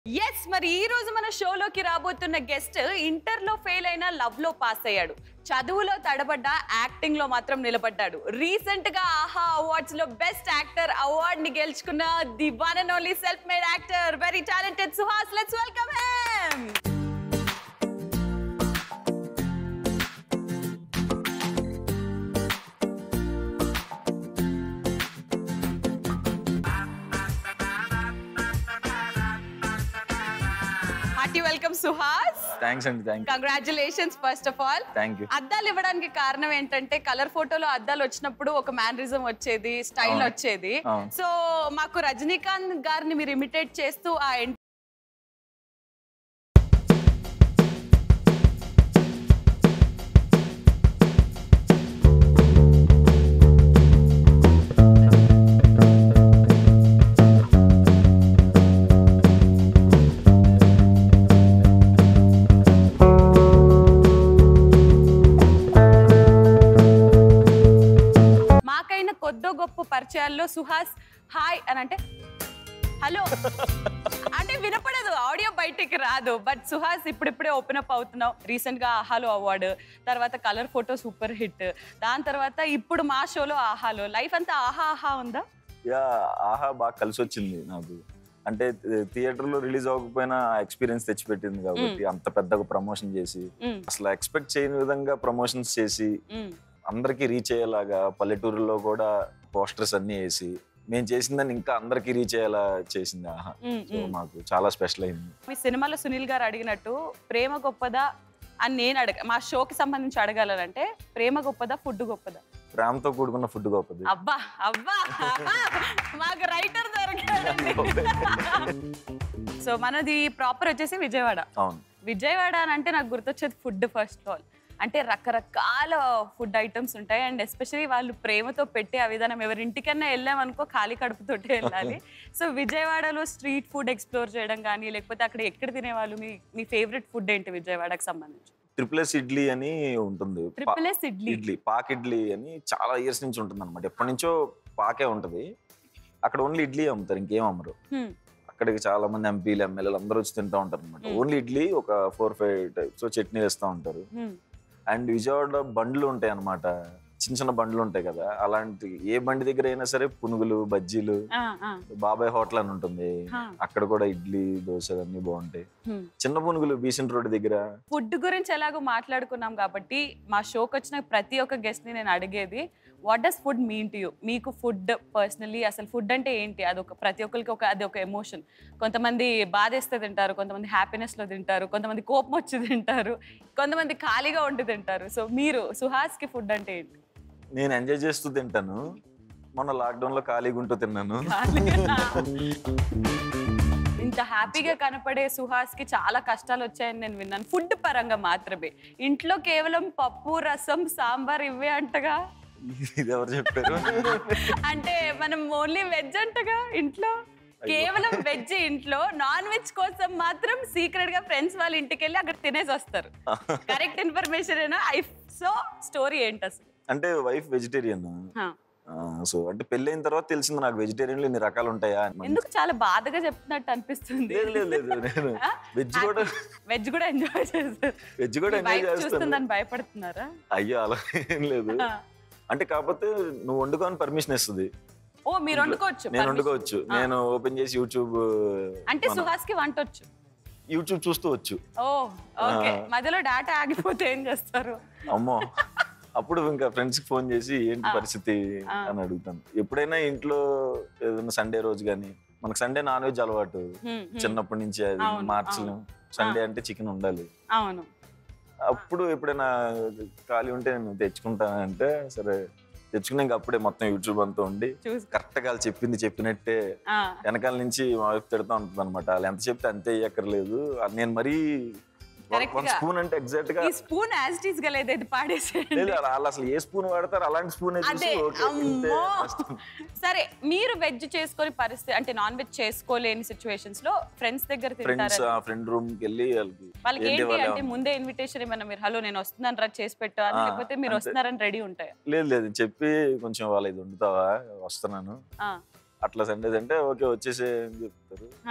Yes మరి ఈ రోజు మన షోలోకి రాబోతున్న గెస్ట్ ఇంటర్ లో ఫెయిల్ అయిన లవ్ లో పాస్ అయ్యాడు చదువులో తడబడ్డ యాక్టింగ్ లో మాత్రం నిలబడ్డాడు రీసెంట్ గా ఆహా అవార్డ్స్ లో బెస్ట్ యాక్టర్ అవార్డ్ ని గెలుచుకున్న the one and only self made actor very talented Suhas let's welcome him hearty welcome Suhas thanks అండి thank you congratulations first of all thank you అద్దాలు ఇవ్వడానికి కారణం ఏంటంటే కలర్ ఫోటోలో అద్దాలు వచ్చినప్పుడు ఒక మ్యానరిజం వచ్చేది స్టైల్ అవును. వచ్చేది అవును. సో మాకు రజనీకాంత్ గారిని మీరు ఇమిటేట్ చేస్తూ ఆ en- మాకైన కొద్దో గొప్ప పరిచయాల్లో సుహాస్ హాయ్ అని అంటే హలో అంటే వినపడదు ఆడియో బయటికి రాదు బట్ సుహాస్ ఇప్పుడిప్పుడే ఓపెన్ అప్ అవుతున్నావు రీసెంట్ గా ఆహాలో అవార్డు తర్వాత కలర్ ఫోటో సూపర్ హిట్ దాని తర్వాత ఇప్పుడు మా షోలో ఆహాలో లైఫ్ అంతా ఆహా ఆహా ఉందా యా ఆహా బాగా కలిసి వచ్చింది నాకు అంటే థియేటర్ లో రిలీజ్ అవ్వకపోయినా ఎక్స్పీరియన్స్ తెచ్చిపెట్టింది కాబట్టి అంత పెద్దగా ప్రమోషన్ చేసి మ్మ్, అసలు ఎక్స్పెక్ట్ చేయని విధంగా ప్రమోషన్స్ చేసి మ్మ్. అందరికీ రీచ్ అయ్యేలాగా పల్లెటూరులో కూడా పోస్టర్స్ అన్ని వేసి మేము చేసిందని ఇంకా అందరికీ రీచ్ అయ్యేలా చేసింది ఆహా మ్మ్, సో మ్మ్. మాకు చాలా స్పెషల్ అయింది మీ సినిమాలో సునీల్ గారు అడిగినట్టు ప్రేమ గొప్పదా అని నేను అడగ మా షోకి సంబంధించి అడగాలంటే ప్రేమ గొప్పదా ఫుడ్ గొప్పదా ప్రేమతో కూడుకున్న ఫుడ్ గొప్పది అబ్బా అబ్బా మాకు రైటర్ దొరికాడండి సో మనది ప్రాపర్ వచ్చేసి విజయవాడ అవును విజయవాడ అని అంటే నాకు గుర్తొచ్చేది ఫుడ్ ఫస్ట్ ఆల్ అంటే రకరకాల ఫుడ్ ఐటమ్స్ ఉంటాయి అండ్ ఎస్పెషలీ వాళ్ళు ప్రేమతో పెట్టే ఆ విధానం ఎవరి ఇంటికన్నా వెళ్ళామనుకో ఖాళీ కడుపుతోటే వెళ్ళాలి సో విజయవాడలో స్ట్రీట్ ఫుడ్ ఎక్స్ప్లోర్ చేయడం కానీ లేకపోతే అక్కడ ఎక్కడ తినేవాళ్ళు మీ మీ ఫేవరెట్ ఫుడ్ ఏంటి విజయవాడకి సంబంధించి ట్రిపుల్ ఎస్ ఇడ్లీ అని ఉంటుంది పా- ట్రిపుల్ ఎస్ ఇడ్లీ ఇడ్లీ పాక్ ఇడ్లీ అని చాలా ఇయర్స్ నుంచి ఉంటుంది అనమాట ఎప్పటి నుంచో పాకే ఉంటది అక్కడ ఓన్లీ ఇడ్లీ అమ్ముతారు ఇంకేం అమ్మరు Hmm. అక్కడికి చాలా మంది ఎంపీలు ఎమ్మెల్యేలు అందరూ వచ్చి తింటూ ఉంటారు అనమాట Hmm. ఓన్లీ ఇడ్లీ ఒక ఫోర్ ఫైవ్ టైప్స్ చట్నీ వేస్తూ ఉంటారు Hmm. అండ్ విజయవాడలో బండ్లు ఉంటాయి అనమాట చిన్న చిన్న బండ్లు ఉంటాయి కదా అలాంటి ఏ బండి దగ్గర అయినా సరే పునుగులు బజ్జీలు ఆ, ఆ. బాబాయ్ హోటల్ అని ఉంటుంది హా. అక్కడ కూడా ఇడ్లీ దోశ అన్ని బాగుంటాయి Hmm. చిన్న పునుగులు బీసెంట్ రోడ్ దగ్గర ఫుడ్ గురించి ఎలాగో మాట్లాడుకున్నాం కాబట్టి మా షోకి వచ్చిన ప్రతి ఒక్క గెస్ట్ ని నేను అడిగేది what does food mean to you మీకు ఫుడ్ పర్సనలీ అసలు ఫుడ్ అంటే ఏంటి అది ఒక ప్రతి ఒక్కరికి ఒక అది ఒక ఎమోషన్ కొంతమంది బాధేస్తే తింటారు కొంతమంది హ్యాపీనెస్ లో తింటారు కొంతమంది కోపం వచ్చి తింటారు కొంతమంది ఖాళీగా ఉండి తింటారు సో మీరు సుహాస్ కి ఫుడ్ అంటే ఏంటి నేను ఎంజాయ్ చేస్తూ తింటాను మొన్న లాక్డౌన్ లో ఖాళీగా ఉంటూ తిన్నాను ఇంత హ్యాపీగా కనపడే సుహాస్ కి చాలా కష్టాలు వచ్చాయని నేను విన్నాను ఫుడ్ పరంగా మాత్రమే ఇంట్లో కేవలం పప్పు రసం సాంబార్ ఇవే అంటగా ఇది ఎవరు చెప్పారు అంటే మనం ఓన్లీ వెజ్ అంటగా ఇంట్లో కేవలం వెజ్ ఇంట్లో నాన్ వెజ్ కోసం మాత్రం సీక్రెట్ గా ఫ్రెండ్స్ వాళ్ళ ఇంటికి వెళ్ళి అక్కడ తినేసి వస్తారు కరెక్ట్ ఇన్ఫర్మేషన్ ఏనా ఐ సో స్టోరీ ఏంటి అసలు అంటే వైఫ్ వెజిటేరియన్ హా. సో అంటే పెళ్ళైన తర్వాత తెలిసింది నాకు వెజిటేరియన్లు ఇన్ని రకాలు ఉంటాయా అని. ఎందుకు చాలా బాధగా చెప్తున్నట్టు అనిపిస్తుంది లేదు లేదు లేదు నేను వెజ్ కూడా వెజ్ కూడా ఎంజాయ్ చేస్తారు వెజ్ కూడా ఎంజాయ్ వైఫ్ చేస్తాను చూస్తుందని భయపడుతున్నారా అయ్యో అలా ఏం లేదు ఆ. అంటే కాకపోతే నువ్వు వండుకోని పర్మిషన్ ఇస్తుంది ఓ మీరు వండుకోవచ్చు నేను permission. వండుకోవచ్చు ఆ. నేను ఓపెన్ చేసి యూట్యూబ్ అంటే సుహాస్ కి వంట వచ్చు యూట్యూబ్ చూస్తూ వచ్చు ఓ ఓకే ఆ. మధ్యలో డేటా ఆగిపోతే ఏం చేస్తారు అమ్మో అప్పుడు ఇంకా ఫ్రెండ్స్ కి ఫోన్ చేసి ఏంటి ఆ. పరిస్థితి ఆ. అని అడుగుతాను ఎప్పుడైనా ఇంట్లో ఏదైనా సండే రోజు కానీ మనకు సండే నాన్ వెజ్ అలవాటు హ్మ్, హ్మ్. చిన్నప్పటి నుంచి అది అవును, మార్చలేం సండే అంటే చికెన్ ఉండాలి అవును అప్పుడు ఎప్పుడైనా ఖాళీ ఉంటే నేను తెచ్చుకుంటానంటే సరే తెచ్చుకుని ఇంకా అప్పుడే మొత్తం యూట్యూబ్ అంతా ఉండి చూసి కరెక్ట్ గా వాళ్ళు చెప్పింది చెప్పినట్టే ఆ, వెనకాల నుంచి మా వైఫ్ తిడతా ఉంటుంది అనమాట వాళ్ళు ఎంత చెప్తే అంతే ఇయ్యక్కర్లేదు అది నేను మరీ Correct వన్ గా. స్పూన్ అంటే ఎగ్జాక్ట్ గా ఈ స్పూన్ యాజిటీస్ గా లేదా ఇది పాడేసేయండి లేదు వాళ్ళు అసలు ఏ స్పూన్ వాడతారు అలాంటి స్పూన్ అదే అమ్మో సరే మీరు వెజ్ చేసుకొని పరిస్థితి అంటే నాన్ వెజ్ చేసుకోలేని సిచ్యువేషన్స్ లో ఫ్రెండ్స్ దగ్గర ఫ్రెండ్స్ తింటారా ఫ్రెండ్ రూమ్ కి వెళ్ళి వాళ్ళకి వాళ్ళకి ఏంటి ఏంటి వాళ్ళు అంటే ఏమన్నా- ముందే ఇన్విటేషన్ ఏమన్నా మీరు హలో నేను వస్తున్నాను రా చేసి పెట్టు అని ఆ, లేకపోతే మీరు అంతే. వస్తున్నారని రెడీ ఉంటాయి లేదు లేదు చెప్పి కొంచెం వాళ్ళు ఇది వండుతావా వస్తున్నాను అట్లా సండేస్ అంటే ఓకే వచ్చేసే అని చెప్తారు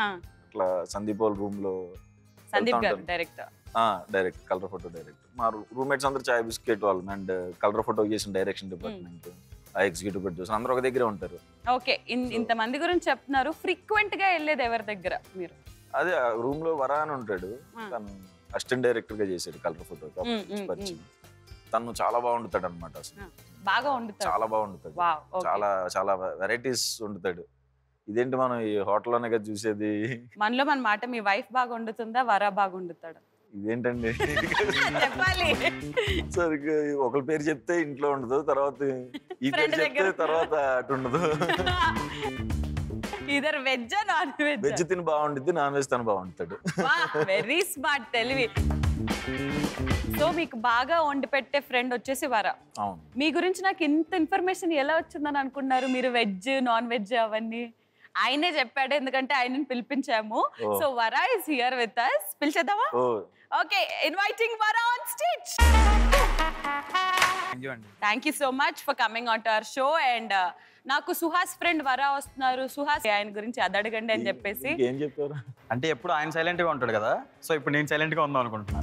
ఇట్లా సందీప్ వాళ్ళ రూమ్ లో సందీప్ వెళ్తా గారు ఉంటాను. Director direct colour photo direct మా రూమ్మేట్స్ అందరూ చాయ్ బిస్కెట్ వాళ్ళు అండ్ కలర్ ఫోటో చేసిన డైరెక్షన్ డిపార్ట్మెంట్ ఆ ఎగ్జిక్యూటివ్ ప్రొడ్యూసర్ అందరూ ఒక దగ్గరే ఉంటారు ఓకే ఇంత మంది గురించి చెప్తున్నారు ఫ్రీక్వెంట్ గా వెళ్ళేది ఎవరి దగ్గర మీరు అదే రూమ్ లో వరా అని ఉంటాడు ఆ. తను అసిస్టెంట్ డైరెక్టర్ గా చేశాడు కలర్ ఫోటో మ్, మ్, పరిచయం తను చాలా బాగుంటాడు అనమాట అసలు బాగా వండుతారు చాలా బాగుంటాడు వావ్ ఓకే చాలా చాలా వెరైటీస్ వండుతాడు ఇదేంటి మనం ఈ హోటల్లోనే కదా చూసేది మనలో మన మాట మీ వైఫ్ బాగా వండుతుందా వరా బాగా వండుతాడు ఇదేంటండి చెప్పాలి సరిగ్గా ఒకరి పేరు చెప్తే ఇంట్లో ఉండదు తర్వాత ఈ Friend పేరు చెప్తే దగ్గర. తర్వాత అటు ఉండదు ఇద్దరు వెజ్ నాన్ వెజ్ వెజ్ తిని బాగుండిద్ది నాన్ వెజ్ తను బాగుంటాడు వెరీ స్మార్ట్ తెలివి సో మీకు బాగా వండి పెట్టే ఫ్రెండ్ వచ్చేసి వరా అవును మీ గురించి నాకు ఇంత ఇన్ఫర్మేషన్ ఎలా వచ్చిందని అనుకున్నారు మీరు వెజ్ నాన్ వెజ్ అవన్నీ ఆయనే చెప్పాడు ఎందుకంటే ఆయనని పిలిపించాము ఓ. So Vara is here with us పిలిచేద్దామా oh okay inviting Vara on stage thank you అండి thank you so much for coming on to our show and నాకు సుహాస్ ఫ్రెండ్ వరా వస్తున్నారు సుహాస్ ఆయన గురించి అది అడగండి అని చెప్పేసి ఇంకేం చెప్పారు అంటే ఎప్పుడు ఆయన సైలెంట్ గా ఉంటాడు కదా సో ఇప్పుడు నేను సైలెంట్ గా ఉందాం అనుకుంటున్నాను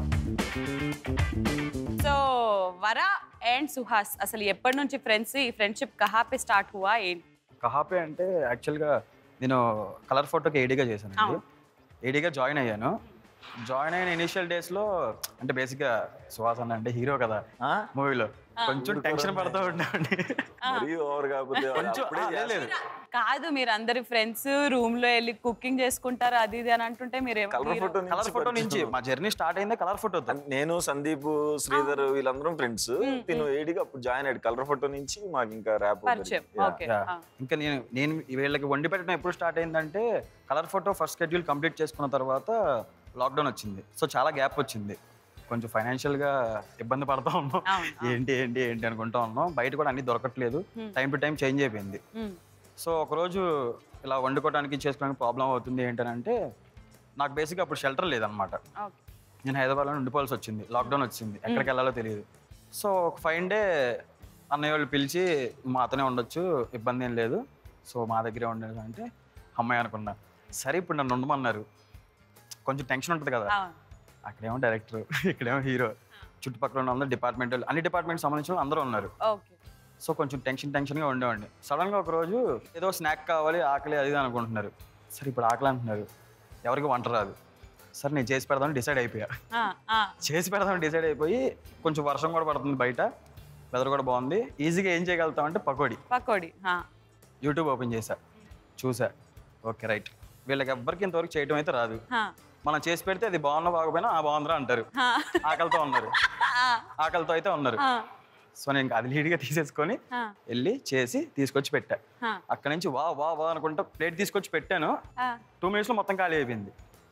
సో వరా అండ్ సుహాస్ అసలు ఎప్పటి నుంచి ఫ్రెండ్స్ ఈ ఫ్రెండ్షిప్ కహా పే స్టార్ట్ హువా ఏంటి కహాపే అంటే యాక్చువల్గా నేను కలర్ ఫోటోకి ఏడీగా చేశాను అవును. ఏడీగా జాయిన్ అయ్యాను జాయిన్ అయిన ఇనిషియల్ డేస్లో అంటే బేసిక్గా సుహాస్ అన్న అంటే హీరో కదా ఆ? మూవీలో కొంచెం టెన్షన్ పడుతూ ఉండేవాడిని మరీ ఓవర్ కాకపోతే కొంచెం అప్పుడే ఆ, లేదు, లేదు కాదు మీరు అందరి ఫ్రెండ్స్ రూమ్ లో వెళ్ళి కుకింగ్ చేసుకుంటారు అది ఇది అని అంటుంటే మీరు కలర్ ఫోటో కలర్ ఫోటో నుంచి మా జర్నీ స్టార్ట్ అయిందే కలర్ ఫోటోతో నేను సందీప్ శ్రీధర్ వీళ్ళందరం ఫ్రెండ్స్ తిను ఏడిగా అప్పుడు జాయిన్ అయ్యాడు కలర్ ఫోటో నుంచి మాకు ఇంకా ర్యాప్ పరిచయం ఓకే Yeah. ఇంకా నేను నేను వీళ్ళకి వండి పెట్టడం ఎప్పుడు స్టార్ట్ అయిందంటే colour photo first schedule complete చేసుకున్న తర్వాత లాక్డౌన్ వచ్చింది సో చాలా గ్యాప్ వచ్చింది కొంచెం financial గా ఇబ్బంది పడతా ఉన్నాం అవును, అవును. ఏంటి ఏంటి ఏంటి అనుకుంటా ఉన్నాం బయట కూడా అన్ని దొరకట్లేదు Hmm. Time to time change అయిపోయింది సో ఒకరోజు ఇలా వండుకోవడానికి చేసుకోవడానికి ప్రాబ్లం అవుతుంది ఏంటంటే నాకు బేసిక్గా అప్పుడు షెల్టర్ లేదనమాట ఓకే నేను హైదరాబాద్లో ఉండిపోవాల్సి వచ్చింది లాక్డౌన్ వచ్చింది ఎక్కడికి వెళ్ళాలో తెలియదు సో ఒక ఫైవ్ డే అన్నయ్య వాళ్ళు పిలిచి మా అతనే ఉండొచ్చు ఇబ్బంది ఏం లేదు సో మా దగ్గరే ఉండేది అంటే అమ్మాయి అనుకున్నా సరే ఇప్పుడు నన్ను ఉండమన్నారు కొంచెం టెన్షన్ ఉంటుంది కదా అవును అక్కడేమో డైరెక్టర్ ఇక్కడేమో హీరో చుట్టుపక్కల ఉన్న అందరూ డిపార్ట్మెంట్ అన్ని డిపార్ట్మెంట్ సంబంధించిన వాళ్ళు అందరూ ఉన్నారు ఓకే సో కొంచెం టెన్షన్ టెన్షన్గా ఉండేవాడిని సడన్గా ఒక రోజు ఏదో స్నాక్ కావాలి ఆకలి అది ఇది అనుకుంటున్నారు సరే ఇప్పుడు ఆకలి అంటున్నారు ఎవరికి వంట రాదు సరే నేను చేసి పెడదామని డిసైడ్ అయిపోయా ఆ, ఆ, చేసి పెడదామని డిసైడ్ అయిపోయి కొంచెం వర్షం కూడా పడుతుంది బయట వెదర్ కూడా బాగుంది ఈజీగా ఏం చేయగలుగుతామంటే పకోడీ పకోడీ ఆ, యూట్యూబ్ ఓపెన్ చేశా చూసా ఓకే రైట్ వీళ్ళకి ఎవ్వరికి ఇంతవరకు చేయడం అయితే రాదు ఆ, మనం చేసి పెడితే అది బాగున్నా బాగోపోయినా ఆ బాగుందిరా అంటారు ఆ, ఆకలితో ఉన్నారు ఆ, ఆకలితో అయితే ఉన్నారు ఆ, సో నేను ఇంకా అది లీడ్గా తీసేసుకొని ఆ, వెళ్ళి చేసి తీసుకొచ్చి పెట్టా ఆ, అక్కడ నుంచి వా వా వా అనుకుంటా ప్లేట్ తీసుకొచ్చి పెట్టాను ఆ. టూ మినిట్స్లో మొత్తం ఖాళీ అయిపోయింది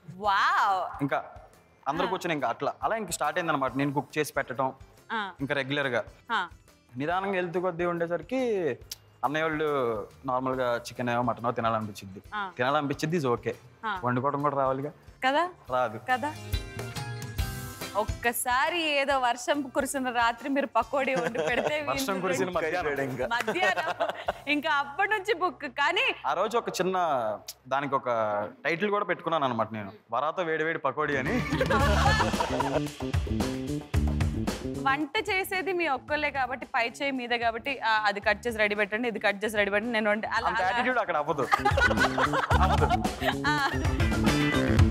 వావ్ ఇంకా అందరూ కూర్చొని ఇంకా అట్లా అలా ఇంక స్టార్ట్ అయింది అనమాట నేను కుక్ చేసి పెట్టడం ఆ, ఇంకా రెగ్యులర్గా ఆ, నిదానంగా వెళ్తూ కొద్దీ ఉండేసరికి అన్నయ్య వాళ్ళు నార్మల్గా చికెన్ మటనో తినాలనిపించింది ఆ. తినాలనిపించింది ఇది ఓకే ఆ. వండుకోవడం కూడా రావాలిగా కదా రాదు కదా ఒక్కసారి ఏదో వర్షం కురిసిన రాత్రి మీరు పకోడీ వండి పెడితే వర్షం వీళ్ళు కురిసిన మధ్యాహ్నం ఇంకా మధ్యాహ్నం ఇంకా అప్పటి నుంచి బుక్ కానీ ఆ రోజు ఒక చిన్న దానికి ఒక టైటిల్ కూడా పెట్టుకున్నాను అనమాట నేను వరాతో వేడి వేడి పకోడీ అని వంట చేసేది మీ ఒక్కళ్ళే కాబట్టి పై చేయి మీద కాబట్టి ఆ, అది కట్ చేసి రెడీ పెట్టండి ఇది కట్ చేసి రెడీ పెట్టండి నేను వండి అలా అంత అలా- యాటిట్యూడ్ అక్కడ అవ్వదు ఆ.